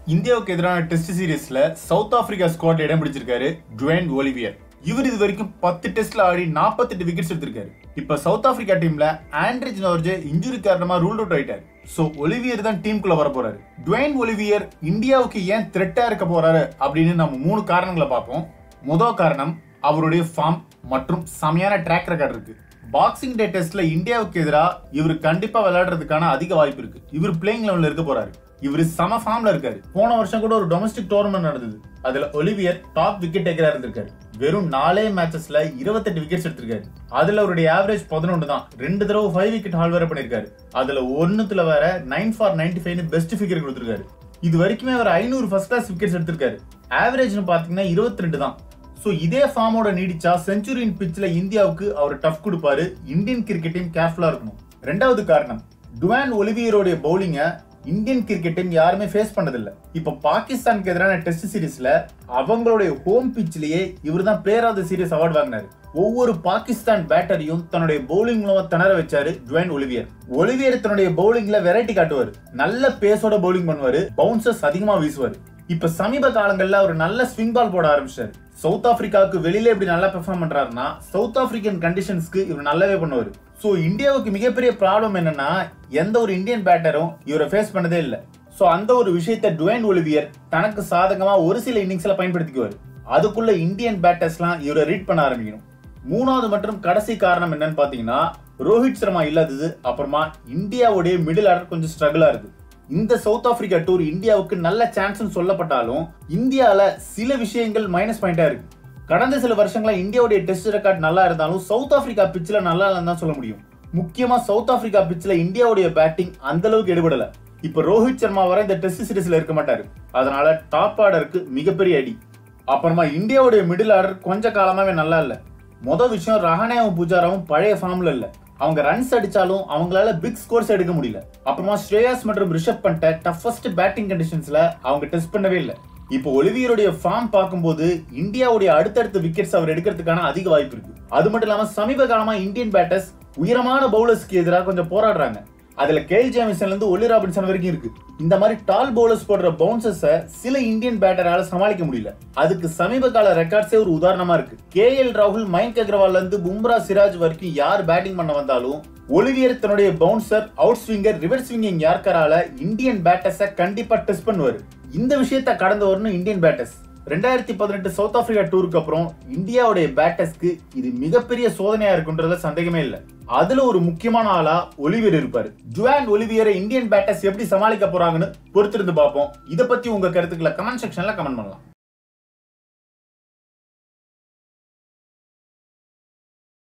இந்தியாவுக்கு எதிரான டெஸ்ட் சீரிஸ்ல சவுத் ஆப்பிரிக்கா ஸ்குவாட்ல இடம் பிடிச்சிருக்காரு டுவேன் ஒலிவியர் இவர் இது வரைக்கும் பத்து டெஸ்ட்ல ஆடி 48 விக்கெட்ஸ் எடுத்திருக்காரு இப்ப சவுத் ஆப்பிரிக்கா டீம்ல ஆண்ட்ரிஜ் நோர்ஜே இன்ஜுரி காரணமா ரூல் அவுட் ஆயிட்டாரு சோ ஒலிவியர் தான் டீமுக்குள்ள வர போறாரு டுவேன் ஒலிவியர் இந்தியாவுக்கு ஏன் த்ரெட்டா இருக்க போறாரு அப்படின்னு நம்ம மூணு காரணங்களை பார்ப்போம் முதல் காரணம் அவருடைய ஃபார்ம் மற்றும் செமையான ட்ராக் ரெக்கார்ட் இருக்கு பாக்ஸிங் டே டெஸ்ட்ல இந்தியாவுக்கு எதிராக இவர் கண்டிப்பா விளையாடுறதுக்கான அதிக வாய்ப்பு இருக்கு இவர் பிளேயிங் லெவல்ல இருக்க போறாரு இவர் சம ஃபார்ம்ல இருக்காரு போன வருஷம் கூட ஒரு டொமஸ்டிக் டோர்னமெண்ட் நடந்தது அதுல ஒலிவியர் டாப் விக்கெட் டேக்கரா இருந்திருக்காரு வெறும் நாலே மேட்சஸ்ல 28 விக்கெட்ஸ் எடுத்திருக்காரு அதுல அவருடைய ஆவரேஜ் பதினொன்று தான் ரெண்டு தடவை ஃபைவ் விக்கெட் ஹால் வேற பண்ணிருக்காரு அதுல ஒன்னுத்துல வேற nine for ninety five best figure கொடுத்திருக்காரு இது வரைக்குமே அவர் ஐநூறு ஃபர்ஸ்ட் கிளாஸ் விக்கெட்ஸ் எடுத்திருக்காரு ஆவரேஜ்னு பாத்தீங்கன்னா 22 தான் சோ இதே ஃபார்மோட நீடிச்சா செஞ்சுரியின் பிச்சில் இந்தியாவுக்கு அவர் டஃப் கொடுப்பாரு இந்தியன் கிரிக்கெட் டீம் கேர்ஃபுல்லா இருக்கணும் ரெண்டாவது காரணம் டுவான் ஒலிவியருடைய பவுலிங்க இந்தியன் கிரிக்கெட் டீம் யாருமே ஃபேஸ் பண்ணதில்ல இப்ப பாகிஸ்தானுக்கு எதிரான டெஸ்ட் சீரிஸ்ல அவங்களுடைய ஹோம் பிச்சிலேயே இவர் தான் player of the series award வாங்கினாரு ஒவ்வொரு பாகிஸ்தான் பேட்டரையும் தன்னுடைய பவுலிங் மூலமா திணற வச்சாரு டுவேன் ஒலிவியர் ஒலிவியர் தன்னுடைய பவுலிங்ல வெரைட்டி காட்டுவார் நல்ல பேஸோட பவுலிங் பண்ணுவாரு பவுன்சர்ஸ் அதிகமா வீசுவாரு இப்ப சமீப காலங்கள்ல அவர் நல்ல ஸ்விங் பால் போட ஆரம்பிச்சாரு சவுத் ஆப்பிரிக்காவுக்கு வெளியில இப்படி நல்லா பெர்ஃபார்ம் பண்றாருன்னா சவுத் ஆப்பிரிக்கன் கண்டிஷன்ஸ்க்கு இவர் நல்லாவே பண்ணுவாரு சோ இந்தியாவுக்கு மிகப்பெரிய ப்ராப்ளம் என்னன்னா எந்த ஒரு இந்தியன் பேட்டரும் இவரை ஃபேஸ் பண்ணதே இல்ல சோ அந்த ஒரு விஷயத்தை டுவேன் ஒலிவியர் தனக்கு சாதகமா ஒரு சில இன்னிங்ஸ்ல பயன்படுத்திக்குவாரு அதுக்குள்ள இந்தியன் பேட்டர்ஸ்லாம் இவரை ரீட் பண்ண ஆரம்பிக்கணும் மூணாவது மற்றும் கடைசி காரணம் என்னன்னு பாத்தீங்கன்னா ரோஹித் சர்மா இல்லாதது அப்புறமா இந்தியாவுடைய மிடில் ஆர்டர் கொஞ்சம் ஸ்ட்ரகிளா இருக்கு இந்த சவுத் ஆப்பிரிக்கா டூர் இந்தியாவுக்கு நல்ல சான்ஸ் சொல்லப்பட்டாலும் இந்தியால சில விஷயங்கள் மைனஸ் பாயிண்டா இருக்கு கடந்த சில வருஷங்களா இந்தியாவுடைய டெஸ்ட் ரெக்கார்ட் நல்லா இருந்தாலும் சவுத் ஆப்பிரிக்கா பிச்சில் நல்லா இல்லைன்னு தான் சொல்ல முடியும் முக்கியமா சவுத் ஆப்பிரிக்கா பிச்சில் இந்தியாவுடைய பேட்டிங் அந்த அளவுக்கு எடுபடல இப்ப ரோஹித் சர்மா வர இந்த டெஸ்ட் சீரிஸ்ல இருக்க மாட்டாரு அதனால டாப் ஆர்டருக்கு மிகப்பெரிய அடி அப்புறமா இந்தியாவுடைய மிடில் ஆர்டர் கொஞ்ச காலமாவே நல்லா இல்ல மொதல் விஷயம் ரஹானேவும் புஜாராவும் பழைய ஃபார்ம்ல இல்ல அவங்க ரன்ஸ் அடிச்சாலும் அவங்களால பிக் ஸ்கோர்ஸ் எடுக்க முடியல அப்புறமா ஸ்ரேயாஸ் மற்றும் ரிஷப் பண்ணிட்ட டஃபஸ்ட் பேட்டிங் கண்டிஷன்ஸ்ல அவங்க டெஸ்ட் பண்ணவே இல்லை இப்போ ஒலிவியருடைய ஃபார்ம் பார்க்கும்போது இந்தியாவுடைய அடுத்தடுத்த விக்கெட்ஸ் அவர் எடுக்கிறதுக்கான அதிக வாய்ப்பு இருக்கு அது மட்டும் இல்லாம சமீப காலமா இந்தியன் பேட்டர்ஸ் உயரமான பவுலர்ஸ்க்கு எதிராக கொஞ்சம் போராடுறாங்க அதுல கேல் ஜேமிசன்ல இருந்து ஒலி ராபின்சன் வரைக்கும் இருக்கு இந்த மாதிரி டால் பவுலர்ஸ் போடுற பவுன்சர்ஸ சில இந்தியன் பேட்டரால சமாளிக்க முடியல அதுக்கு சமீப கால ரெக்கார்ட்ஸே ஒரு உதாரணமா இருக்கு கே எல் ராகுல் மயங்க் அகர்வால்ல இருந்து பும்ரா சிராஜ் வரைக்கும் யார் பேட்டிங் பண்ண வந்தாலும் ஒலிவியர் தன்னுடைய bouncer outswinger reverse swinging யார்கரால இந்தியன் பேட்டர்ஸ கண்டிப்பா டெஸ்ட் பண்ணுவாரு இந்த விஷயத்த கடந்து வரணும் இந்தியன் பேட்டர்ஸ் ரெண்டாயிரத்தி பதினெட்டு சவுத் ஆப்பிரிக்கா டூருக்கு அப்புறம் இந்தியாவுடைய பேட்டர்ஸ்க்கு இது மிகப்பெரிய சோதனையா இருக்குன்றதுல சந்தேகமே இல்ல அதுல ஒரு முக்கியமான ஆளா ஒலிவியர் இருப்பாரு ஜுவான் ஒலிவியரை இந்தியன் பேட்டர்ஸ் எப்படி சமாளிக்க போறாங்கன்னு பொறுத்திருந்து பார்ப்போம் இதை பத்தி உங்க கருத்துக்களை கமெண்ட் செக்ஷன்ல கமெண்ட் பண்ணலாம்